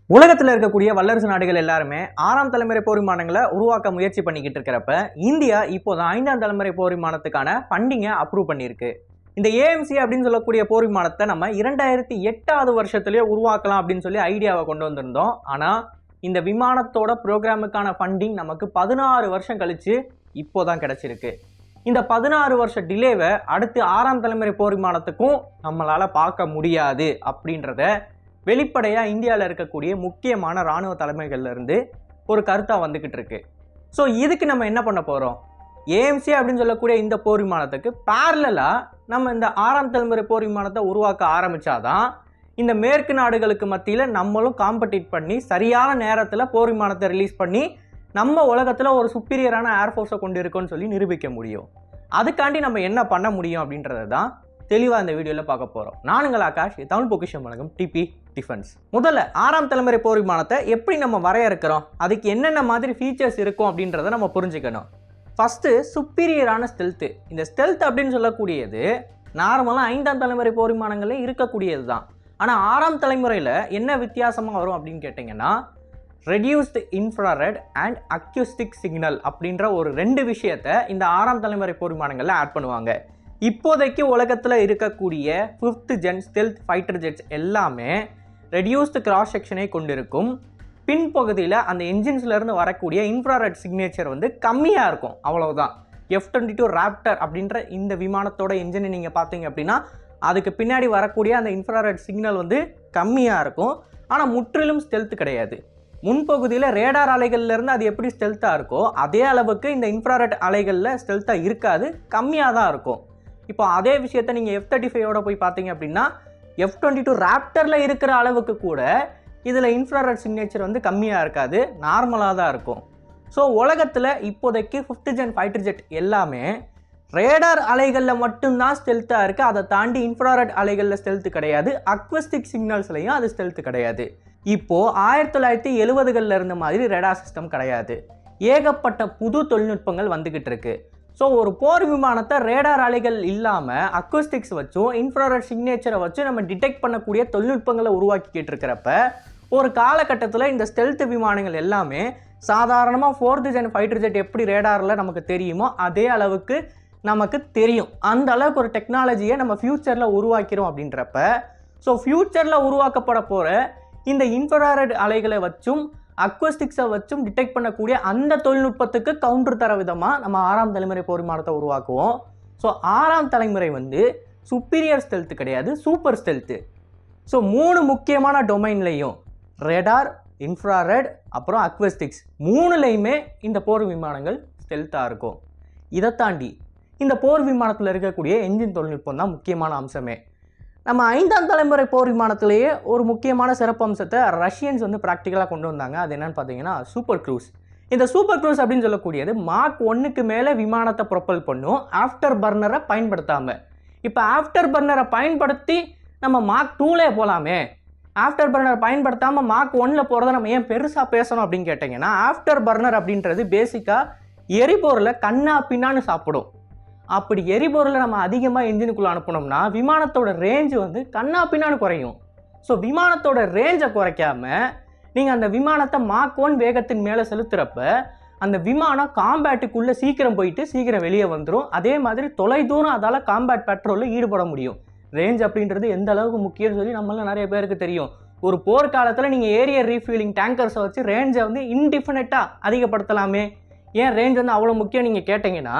உலகத்தில் இருக்கக்கூடிய வல்லரசு நாடுகள் எல்லாருமே ஆறாம் தலைமுறை போர் விமானங்களை உருவாக்க முயற்சி பண்ணிக்கிட்டு இருக்கிறப்ப இந்தியா இப்போதான் ஐந்தாம் தலைமுறை போர் விமானத்துக்கான ஃபண்டிங்கை அப்ரூவ் பண்ணியிருக்கு இந்த ஏஎம்சி அப்படின்னு சொல்லக்கூடிய போர் விமானத்தை நம்ம இரண்டாயிரத்தி எட்டாவது வருஷத்துலேயே உருவாக்கலாம் அப்படின்னு சொல்லி ஐடியாவை கொண்டு வந்திருந்தோம் ஆனால் இந்த விமானத்தோட ப்ரோக்ராமுக்கான ஃபண்டிங் நமக்கு பதினாறு வருஷம் கழிச்சு இப்போதான் கிடைச்சிருக்கு இந்த பதினாறு வருஷ டிலேவை அடுத்து ஆறாம் தலைமுறை போர் விமானத்துக்கும் நம்மளால பார்க்க முடியாது அப்படின்றத வெளிப்படையாக இந்தியாவில் இருக்கக்கூடிய முக்கியமான இராணுவ தலைமைகள்ல இருந்து ஒரு கருத்தாக வந்துக்கிட்டு இருக்கு ஸோ இதுக்கு நம்ம என்ன பண்ண போகிறோம் ஏஎம்சி அப்படின்னு சொல்லக்கூடிய இந்த போர் விமானத்துக்கு பேரலாக நம்ம இந்த ஆறாம் தலைமுறை போர் விமானத்தை உருவாக்க ஆரம்பிச்சாதான் இந்த மேற்கு நாடுகளுக்கு மத்தியில் நம்மளும் காம்படிட் பண்ணி சரியான நேரத்தில் போர் விமானத்தை ரிலீஸ் பண்ணி நம்ம உலகத்தில் ஒரு சுப்பீரியரான ஏர்ஃபோர்ஸை கொண்டு இருக்கோம்னு சொல்லி நிரூபிக்க முடியும் அதுக்காண்டி நம்ம என்ன பண்ண முடியும் அப்படின்றத தான் தெளிவாக இந்த வீடியோவில் பார்க்க போகிறோம் நானுங்கள் ஆகாஷ் இது தமிழ் பொக்கிஷம் வழங்கும் டிபி டிஃபென்ஸ் முதல்ல ஆறாம் தலைமுறை போர் விமானத்தை எப்படி நம்ம வரையறுக்கிறோம் அதுக்கு என்னென்ன மாதிரி ஃபீச்சர்ஸ் இருக்கும் அப்படின்றத நம்ம புரிஞ்சுக்கணும் ஃபஸ்ட்டு சுப்பீரியரான ஸ்டெல்த்து இந்த ஸ்டெல்த் அப்படின்னு சொல்லக்கூடியது நார்மலாக ஐந்தாம் தலைமுறை போர் விமானங்களே இருக்கக்கூடியது தான் ஆனால் ஆறாம் தலைமுறையில் என்ன வித்தியாசமாக வரும் அப்படின்னு கேட்டிங்கன்னா reduced infrared and acoustic signal அப்படின்ற ஒரு ரெண்டு விஷயத்தை இந்த ஆறாம் தலைமுறை போர் விமானங்களில் ஆட் பண்ணுவாங்க இப்போதைக்கு உலகத்தில் இருக்கக்கூடிய fifth gen stealth fighter jets எல்லாமே ரெடியூஸ்டு கிராஸ் செக்ஷனை கொண்டிருக்கும் பின்பகுதியில் அந்த என்ஜின்ஸ்லேருந்து வரக்கூடிய இன்ஃப்ராரெட் சிக்னேச்சர் வந்து கம்மியாக இருக்கும் அவ்வளவுதான் எஃப் டுவெண்ட்டி டூ ராப்டர் அப்படின்ற இந்த விமானத்தோட என்ஜினை நீங்கள் பார்த்தீங்க அப்படின்னா அதுக்கு பின்னாடி வரக்கூடிய அந்த இன்ஃப்ராரெட் சிக்னல் வந்து கம்மியாக இருக்கும் ஆனால் முற்றிலும் ஸ்டெல்த் கிடையாது முன்பகுதியில் ரேடார் அலைகள்லேருந்து அது எப்படி ஸ்டெல்த்தாக இருக்கோ அதே அளவுக்கு இந்த இன்ஃப்ராரெட் அலைகளில் ஸ்டெல்த்தாக இருக்காது கம்மியாக தான் இருக்கும் இப்போ அதே விஷயத்தை நீங்கள் எஃப் தேர்ட்டி ஃபைவோட போய் பார்த்தீங்க அப்படின்னா எஃப் டுவெண்ட்டி டூ ராப்டரில் இருக்கிற அளவுக்கு கூட இதில் இன்ஃப்ராரெட் சிக்னேச்சர் வந்து கம்மியாக இருக்காது நார்மலாக தான் இருக்கும் ஸோ உலகத்தில் இப்போதைக்கு ஃபிஃப்த் ஜென் ஃபைட்டர் ஜெட் எல்லாமே ரேடார் அலைகளில் மட்டும்தான் ஸ்டெல்த்தாக இருக்குது அதை தாண்டி இன்ஃப்ராரெட் அலைகளில் ஸ்டெல்த்து கிடையாது அக்வஸ்டிக் சிக்னல்ஸ்லையும் அது ஸ்டெல்த்து கிடையாது இப்போது ஆயிரத்தி தொள்ளாயிரத்தி எழுபதுகளில் இருந்த மாதிரி ரேடார் சிஸ்டம் கிடையாது ஏகப்பட்ட புது தொழில்நுட்பங்கள் வந்துக்கிட்டு இருக்கு ஸோ ஒரு போர் விமானத்தை ரேடார் அலைகள் இல்லாமல் அக்வஸ்டிக்ஸ் வச்சும் இன்ஃப்ராரெட் சிக்னேச்சரை வச்சு நம்ம டிடெக்ட் பண்ணக்கூடிய தொழில்நுட்பங்களை உருவாக்கிக்கிட்டு இருக்கிறப்ப ஒரு காலகட்டத்தில் இந்த ஸ்டெல்த் விமானங்கள் எல்லாமே சாதாரணமாக ஃபோர்த் ஜென் ஃபைட்டர் ஜெட் எப்படி ரேடாரில் நமக்கு தெரியுமோ அதே அளவுக்கு நமக்கு தெரியும் அந்த அளவுக்கு ஒரு டெக்னாலஜியை நம்ம ஃப்யூச்சரில் உருவாக்கிறோம் அப்படின்றப்ப ஸோ ஃப்யூச்சரில் உருவாக்கப்பட போகிற இந்த இன்ஃப்ராரெட் அலைகளை வச்சும் அக்வஸ்டிக்ஸை வச்சும் டிடெக்ட் பண்ணக்கூடிய அந்த தொழில்நுட்பத்துக்கு கவுண்டர் தர விதமாக நம்ம ஆறாம் தலைமுறை போர் விமானத்தை உருவாக்குவோம் ஸோ ஆறாம் தலைமுறை வந்து சுப்பீரியர் ஸ்டெல்த்து கிடையாது சூப்பர் ஸ்டெல்த்து ஸோ மூணு முக்கியமான டொமைன்லையும் ரெடார் இன்ஃப்ராரெட் அப்புறம் அக்வஸ்டிக்ஸ் மூணுலையுமே இந்த போர் விமானங்கள் ஸ்டெல்த்தாக இருக்கும் இதை தாண்டி இந்த போர் விமானத்தில் இருக்கக்கூடிய என்ஜின் தொழில்நுட்பம் தான் முக்கியமான அம்சமே நம்ம ஐந்தாம் தலைமுறை போர் விமானத்திலேயே ஒரு முக்கியமான சிறப்பு அம்சத்தை ரஷ்யன்ஸ் வந்து ப்ராக்டிக்கலாக கொண்டு வந்தாங்க அது என்னன்னு பார்த்தீங்கன்னா சூப்பர் க்ரூஸ் இந்த சூப்பர் க்ரூஸ் அப்படின்னு சொல்லக்கூடியது மார்க் ஒன்றுக்கு மேலே விமானத்தை ப்ரொப்பல் பண்ணும் ஆஃப்டர் பர்னரை பயன்படுத்தாமல் இப்போ ஆஃப்டர் பர்னரை பயன்படுத்தி நம்ம மார்க் டூலே போகலாமே ஆஃப்டர் பர்னர் பயன்படுத்தாமல் மார்க் ஒன்னில் போகிறத நம்ம ஏன் பெருசாக பேசணும் அப்படின்னு கேட்டிங்கன்னா ஆஃப்டர் பர்னர் அப்படின்றது பேசிக்காக எரிபொருளை கண்ணா பின்னான்னு சாப்பிடும் அப்படி எரிபொருளை நம்ம அதிகமாக என்ஜினுக்குள்ளே அனுப்புனோம்னா விமானத்தோட ரேஞ்சு வந்து கண்ணா பின்னான்னு குறையும் ஸோ விமானத்தோட ரேஞ்சை குறைக்காம நீங்கள் அந்த விமானத்தை மார்க் ஒன் வேகத்தின் மேலே செலுத்துகிறப்ப அந்த விமானம் காம்பேட்டுக்குள்ளே சீக்கிரம் போயிட்டு சீக்கிரம் வெளியே வந்துடும் அதே மாதிரி தொலை தூரம் அதால் காம்பேட் பெட்ரோலில் ஈடுபட முடியும் ரேஞ்ச் அப்படின்றது எந்த அளவுக்கு முக்கியம்னு சொல்லி நம்மள நிறைய பேருக்கு தெரியும் ஒரு போர்க்காலத்தில் நீங்கள் ஏரியர் ரீஃபில்லிங் டேங்கர்ஸை வச்சு ரேஞ்சை வந்து இன்டிஃபினட்டாக அதிகப்படுத்தலாமே ஏன் ரேஞ்ச் வந்து அவ்வளோ முக்கியம் நீங்கள் கேட்டிங்கன்னா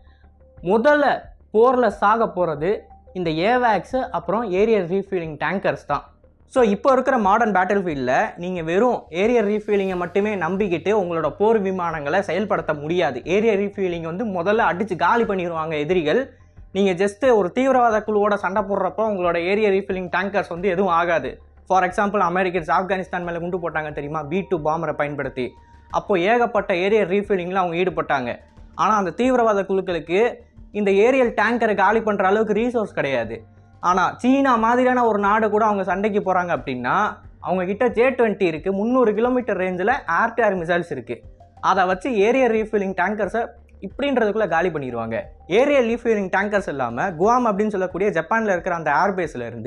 முதல்ல போரில் சாக போகிறது இந்த ஏவேக்ஸு அப்புறம் ஏரியர் ரீஃபில்லிங் டேங்கர்ஸ் தான் ஸோ இப்போ இருக்கிற மாடர்ன் பேட்டில் ஃபீல்டில் நீங்கள் வெறும் ஏரியர் ரீஃபில்லிங்கை மட்டுமே நம்பிக்கிட்டு உங்களோட போர் விமானங்களை செயல்படுத்த முடியாது ஏரியர் ரீஃபில்லிங் வந்து முதல்ல அடித்து காலி பண்ணிடுவாங்க எதிரிகள் நீங்கள் ஜஸ்ட்டு ஒரு தீவிரவாத குழுவோட சண்டை போடுறப்போ உங்களோட ஏரியர் ரீஃபில்லிங் டேங்கர்ஸ் வந்து எதுவும் ஆகாது ஃபார் எக்ஸாம்பிள் அமெரிக்கன்ஸ் ஆப்கானிஸ்தான் மேலே குண்டு போட்டாங்க தெரியுமா பி டூ பாம்பரை பயன்படுத்தி அப்போது ஏகப்பட்ட ஏரியர் ரீஃபில்லிங்கில் அவங்க ஈடுபட்டாங்க ஆனால் அந்த தீவிரவாத குழுக்களுக்கு இந்த ஏரியல் டேங்கரை காலி பண்ணுற அளவுக்கு ரீசோர்ஸ் கிடையாது ஆனால் சீனா மாதிரியான ஒரு நாடு கூட அவங்க சண்டைக்கு போகிறாங்க அப்படின்னா அவங்க கிட்ட ஜே டுவெண்ட்டி இருக்குது முந்நூறு கிலோமீட்டர் ரேஞ்சில் ஏர் டு ஏர் மிசைல்ஸ் இருக்குது அதை வச்சு ஏரியர் ரீஃபில்லிங் டேங்கர்ஸை இப்படின்றதுக்குள்ளே காலி பண்ணிடுவாங்க ஏரியல் ரீஃபில்லிங் டேங்கர்ஸ் இல்லாமல் குவாம் அப்படின்னு சொல்லக்கூடிய ஜப்பானில் இருக்கிற அந்த ஏர்பேஸில் இருந்து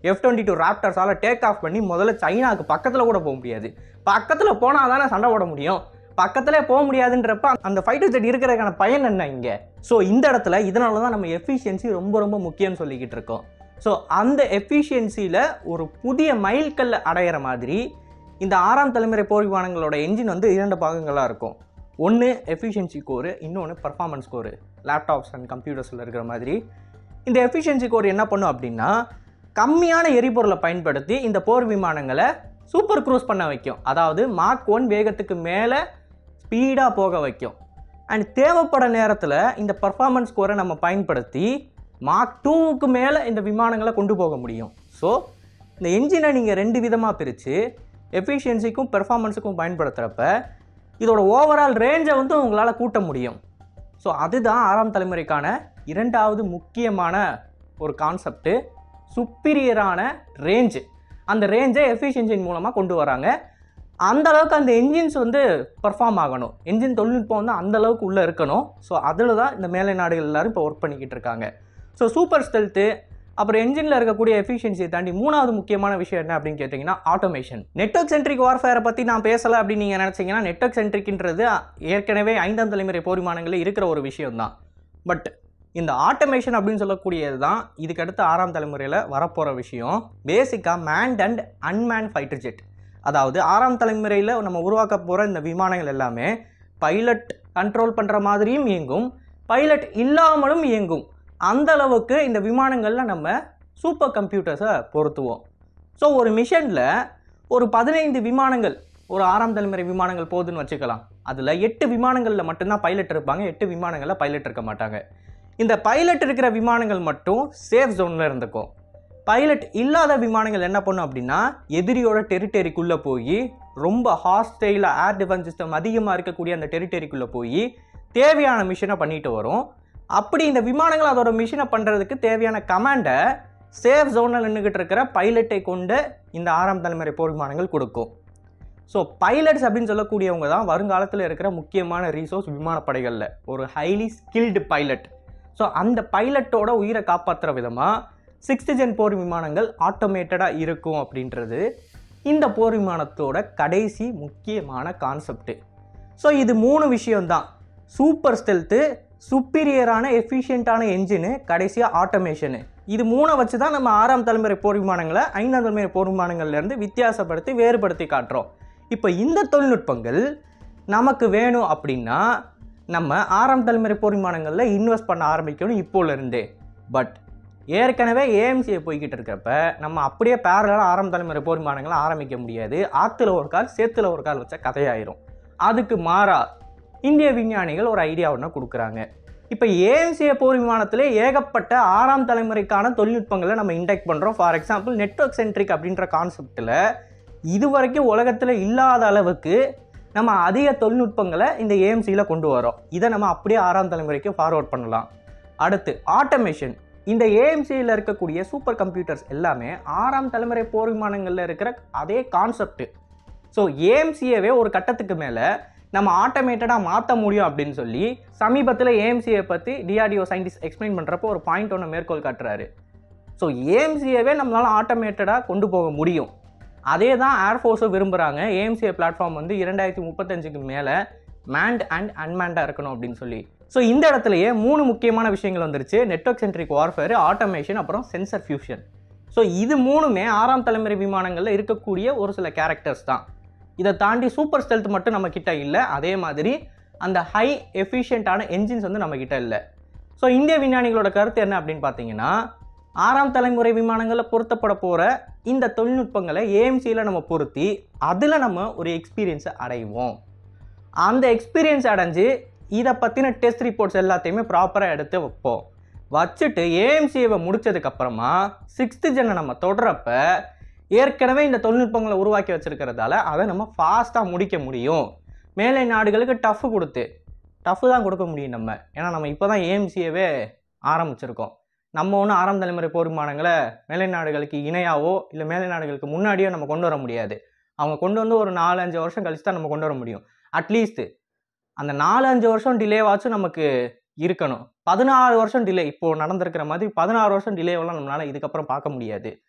எஃப் டுவெண்ட்டி டூ ராப்டர்ஸால் டேக் ஆஃப் பண்ணி முதல்ல சைனாவுக்கு பக்கத்தில் கூட போக முடியாது பக்கத்தில் போனால் தானே சண்டை போட முடியும் பக்கத்திலே போக முடியாதுன்றப்ப அந்த ஃபைட்டர் ஜெட் இருக்கிறதுக்கான பயன் என்ன இங்கே ஸோ இந்த இடத்துல இதனால தான் நம்ம எஃபிஷியன்சி ரொம்ப ரொம்ப முக்கியம்னு சொல்லிக்கிட்டு இருக்கோம் ஸோ அந்த எஃபிஷியன்சியில் ஒரு புதிய மைல்கல்ல அடையிற மாதிரி இந்த ஆறாம் தலைமுறை போர் விமானங்களோட என்ஜின் வந்து இரண்டு பாகங்களாக இருக்கும் ஒன்று எஃபிஷியன்சி கோரு இன்னொன்று பர்ஃபார்மன்ஸ் கோரு லேப்டாப்ஸ் அண்ட் கம்ப்யூட்டர்ஸில் இருக்கிற மாதிரி இந்த எஃபிஷியன்சி கோர் என்ன பண்ணும் அப்படின்னா கம்மியான எரிபொருளை பயன்படுத்தி இந்த போர் விமானங்களை சூப்பர் க்ரூஸ் பண்ண வைக்கும் அதாவது மார்க் ஒன் வேகத்துக்கு மேலே ஸ்பீடாக போக வைக்கும் அண்ட் தேவைப்பட நேரத்தில் இந்த பர்ஃபார்மன்ஸ் கோரை நம்ம பயன்படுத்தி மார்க் டூவுக்கு மேலே இந்த விமானங்களை கொண்டு போக முடியும் ஸோ இந்த என்ஜினை நீங்கள் ரெண்டு விதமாக பிரித்து எஃபிஷியன்சிக்கும் பெர்ஃபார்மன்ஸுக்கும் பயன்படுத்துகிறப்ப இதோட ஓவரால் ரேஞ்சை வந்து உங்களால் கூட்ட முடியும் ஸோ அதுதான் ஆறாம் தலைமுறைக்கான இரண்டாவது முக்கியமான ஒரு கான்செப்ட்டு சுப்பீரியரான ரேஞ்சு அந்த ரேஞ்சை எஃபிஷியன்சின் மூலமாக கொண்டு வராங்க அந்த அளவுக்கு அந்த என்ஜின்ஸ் வந்து பர்ஃபார்ம் ஆகணும் என்ஜின் தொழில்நுட்பம் வந்து அந்த அளவுக்கு உள்ளே இருக்கணும் ஸோ அதில் தான் இந்த மேலை நாடுகள் எல்லாரும் இப்போ ஒர்க் பண்ணிக்கிட்டு இருக்காங்க ஸோ சூப்பர் ஸ்டெல்த்து அப்புறம் என்ஜினில் இருக்கக்கூடிய எஃபிஷியன்சியை தாண்டி மூணாவது முக்கியமான விஷயம் என்ன அப்படின்னு கேட்டிங்கன்னா ஆட்டோமேஷன் நெட்ஒர்க் சென்ட்ரிக் வார்ஃபேரை பற்றி நான் பேசலை அப்படின்னு நீங்கள் நினச்சிங்கன்னா நெட்ஒர்க் சென்ட்ரிக்ன்றது ஏற்கனவே ஐந்தாம் தலைமுறை போரிமானங்களில் இருக்கிற ஒரு விஷயம் தான் பட் இந்த ஆட்டோமேஷன் அப்படின்னு சொல்லக்கூடியது தான் இதுக்கு அடுத்து ஆறாம் தலைமுறையில் வரப்போகிற விஷயம் பேசிக்காக manned and unmanned fighter jet அதாவது ஆறாம் தலைமுறையில் நம்ம உருவாக்க போகிற இந்த விமானங்கள் எல்லாமே பைலட் கண்ட்ரோல் பண்ணுற மாதிரியும் இயங்கும் பைலட் இல்லாமலும் இயங்கும் அந்த அளவுக்கு இந்த விமானங்களில் நம்ம சூப்பர் கம்ப்யூட்டர்ஸை பொருத்துவோம் ஸோ ஒரு மிஷனில் ஒரு பதினைந்து விமானங்கள் ஒரு ஆறாம் தலைமுறை விமானங்கள் போகுதுன்னு வச்சுக்கலாம் அதில் எட்டு விமானங்களில் மட்டும்தான் பைலட் இருப்பாங்க எட்டு விமானங்களில் பைலட் இருக்க மாட்டாங்க இந்த பைலட் இருக்கிற விமானங்கள் மட்டும் சேஃப் ஜோனில் இருந்துக்கும் பைலட் இல்லாத விமானங்கள் என்ன பண்ணும் அப்படின்னா எதிரியோட டெரிட்டரிக்குள்ளே போய் ரொம்ப ஹாஸ்டைலாக ஏர் டிஃபென்ஸ் சிஸ்டம் அதிகமாக இருக்கக்கூடிய அந்த டெரிட்டரிக்குள்ளே போய் தேவையான மிஷனை பண்ணிட்டு வரும் அப்படி இந்த விமானங்கள் அதோட மிஷனை பண்ணுறதுக்கு தேவையான கமாண்டை சேஃப் ஜோனில் நின்றுக்கிட்டு இருக்கிற பைலட்டை கொண்டு இந்த ஆறாம் தலைமுறை போர் விமானங்கள் கொடுக்கும் ஸோ பைலட்ஸ் அப்படின்னு சொல்லக்கூடியவங்க தான் வருங்காலத்தில் இருக்கிற முக்கியமான ரீசோர்ஸ் விமானப்படைகளில் ஒரு ஹைலி ஸ்கில்டு பைலட் ஸோ அந்த பைலட்டோட உயிரை காப்பாற்றுற விதமாக சிக்ஸ்த் ஜென் போர் விமானங்கள் ஆட்டோமேட்டடாக இருக்கும் அப்படின்றது இந்த போர் விமானத்தோட கடைசி முக்கியமான கான்செப்ட்டு ஸோ இது மூணு விஷயம்தான் சூப்பர் ஸ்டெல்த்து சுப்பீரியரான எஃபிஷியண்ட்டான என்ஜினு கடைசியாக ஆட்டோமேஷனு இது மூணை வச்சு தான் நம்ம ஆறாம் தலைமுறை போர் விமானங்களை ஐந்தாம் தலைமுறை போர் விமானங்கள்லேருந்து வித்தியாசப்படுத்தி வேறுபடுத்தி காட்டுறோம் இப்போ இந்த தொழில்நுட்பங்கள் நமக்கு வேணும் அப்படின்னா நம்ம ஆறாம் தலைமுறை போர் விமானங்களில் இன்வெஸ்ட் பண்ண ஆரம்பிக்கணும் இப்போலேருந்தே பட் ஏற்கனவே ஏஎம்சியை போய்கிட்டு இருக்கிறப்ப நம்ம அப்படியே பேரலாக ஆறாம் தலைமுறை போர் விமானங்களை ஆரம்பிக்க முடியாது ஆற்றுல ஒரு கால் சேத்துல ஒரு கால் வச்ச கதையாயிரும் அதுக்கு மாறா இந்திய விஞ்ஞானிகள் ஒரு ஐடியா ஒன்று கொடுக்குறாங்க இப்போ ஏஎம்சிஏ போர் விமானத்திலே ஏகப்பட்ட ஆறாம் தலைமுறைக்கான தொழில்நுட்பங்களை நம்ம இன்டெக்ட் பண்ணுறோம் ஃபார் எக்ஸாம்பிள் நெட்ஒர்க் சென்ட்ரிக் அப்படின்ற கான்செப்டில் இது வரைக்கும் உலகத்தில் இல்லாத அளவுக்கு நம்ம அதிக தொழில்நுட்பங்களை இந்த ஏஎம்சியில் கொண்டு வரோம் இதை நம்ம அப்படியே ஆறாம் தலைமுறைக்கு ஃபார்வர்ட் பண்ணலாம் அடுத்து ஆட்டோமேஷன் இந்த ஏஎம்சியில் இருக்கக்கூடிய சூப்பர் கம்ப்யூட்டர்ஸ் எல்லாமே ஆறாம் தலைமுறை போர் விமானங்களில் இருக்கிற அதே கான்செப்ட் ஸோ ஏஎம்சியவே ஒரு கட்டத்துக்கு மேலே நம்ம ஆட்டோமேட்டடாக மாற்ற முடியும் அப்படின்னு சொல்லி சமீபத்தில் ஏஎம்சியை பற்றி டிஆர்டிஓ சயின்டிஸ்ட் எக்ஸ்பிளைன் பண்ணுறப்போ ஒரு பாயிண்ட் ஒன்று மேற்கோள் காட்டுறாரு ஸோ ஏஎம்சியவே நம்மளால் ஆட்டோமேட்டடாக கொண்டு போக முடியும் அதே தான் ஏர்ஃபோர்ஸும் விரும்புகிறாங்க ஏஎம்சிஏ பிளாட்ஃபார்ம் வந்து இரண்டாயிரத்தி முப்பத்தஞ்சுக்கு மேலே மேண்ட் அண்ட் அன்மேண்டாக இருக்கணும் அப்படின்னு சொல்லி ஸோ இந்த இடத்துலையே மூணு முக்கியமான விஷயங்கள் வந்துருச்சு நெட்ஒர்க் சென்ட்ரிக் வார்ஃபேர் ஆட்டோமேஷன் அப்புறம் சென்சர் ஃபியூஷன் ஸோ இது மூணுமே ஆறாம் தலைமுறை விமானங்களில் இருக்கக்கூடிய ஒரு சில கேரக்டர்ஸ் தான் இதை தாண்டி சூப்பர் ஸ்டெல்த் மட்டும் நம்ம கிட்ட இல்லை அதே மாதிரி அந்த ஹை எஃபிஷியண்ட்டான என்ஜின்ஸ் வந்து நம்ம கிட்ட இல்லை ஸோ இந்திய விஞ்ஞானிகளோட கருத்து என்ன அப்படின்னு பார்த்தீங்கன்னா ஆறாம் தலைமுறை விமானங்களில் பொருத்தப்பட போகிற இந்த தொழில்நுட்பங்களை ஏஎம்சியில் நம்ம பொருத்தி அதில் நம்ம ஒரு எக்ஸ்பீரியன்ஸை அடைவோம் அந்த எக்ஸ்பீரியன்ஸ் அடைஞ்சு இதை பற்றின டெஸ்ட் ரிப்போர்ட்ஸ் எல்லாத்தையுமே ப்ராப்பராக எடுத்து வைப்போம் வச்சுட்டு ஏஎம்சிஏவை முடிச்சதுக்கப்புறமா சிக்ஸ்த்து ஜென்னை நம்ம தொடரப்ப ஏற்கனவே இந்த தொழில்நுட்பங்களை உருவாக்கி வச்சிருக்கிறதால அதை நம்ம ஃபாஸ்ட்டாக முடிக்க முடியும் மேலை நாடுகளுக்கு டஃப் கொடுத்து டஃப் தான் கொடுக்க முடியும் நம்ம ஏன்னா நம்ம இப்போ தான் ஏஎம்சியவே ஆரம்பிச்சிருக்கோம் நம்ம ஒன்றும் ஆறாம் தலைமுறை போர் விமானங்களை மேலை நாடுகளுக்கு இணையாவோ இல்லை மேலை நாடுகளுக்கு முன்னாடியோ நம்ம கொண்டு வர முடியாது அவங்க கொண்டு வந்து ஒரு நாலு அஞ்சு வருஷம் கழிச்சு தான் நம்ம கொண்டு வர முடியும் அட்லீஸ்ட் அந்த நாலு அஞ்சு வருஷம் டிலேவாச்சும் நமக்கு இருக்கணும் பதினாறு வருஷம் டிலே இப்போது நடந்திருக்கிற மாதிரி பதினாறு வருஷம் டிலேவெல்லாம் நம்மளால் இதுக்கப்புறம் பார்க்க முடியாது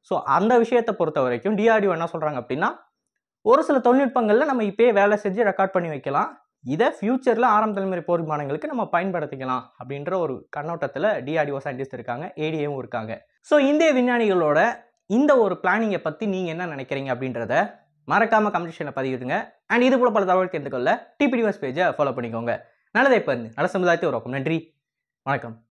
ஸோ அந்த விஷயத்தை பொறுத்த வரைக்கும் டிஆர்டிஓ என்ன சொல்கிறாங்க அப்படின்னா ஒரு சில தொழில்நுட்பங்களில் நம்ம இப்போயே வேலை செஞ்சு ரெக்கார்ட் பண்ணி வைக்கலாம் இதை ஃப்யூச்சரில் ஆறாம் தலைமுறை போர் விமானங்களுக்கு நம்ம பயன்படுத்திக்கலாம் அப்படின்ற ஒரு கண்ணோட்டத்தில் டிஆர்டிஓ சயின்டிஸ்ட் இருக்காங்க ஏடிஏவும் இருக்காங்க ஸோ இந்திய விஞ்ஞானிகளோட இந்த ஒரு பிளானிங்கை பற்றி நீங்கள் என்ன நினைக்கிறீங்க அப்படின்றத மறக்காமல் கமெண்ட் பதிவிடுங்க அண்ட் இது போல பல தகவல் தெரிந்து கொள்ள டிபிடிஎஸ் பேஜை ஃபாலோ பண்ணிக்கோங்க நல்லதை இப்போ நல்ல சமுதாயத்தை உருவாக்கும் நன்றி வணக்கம்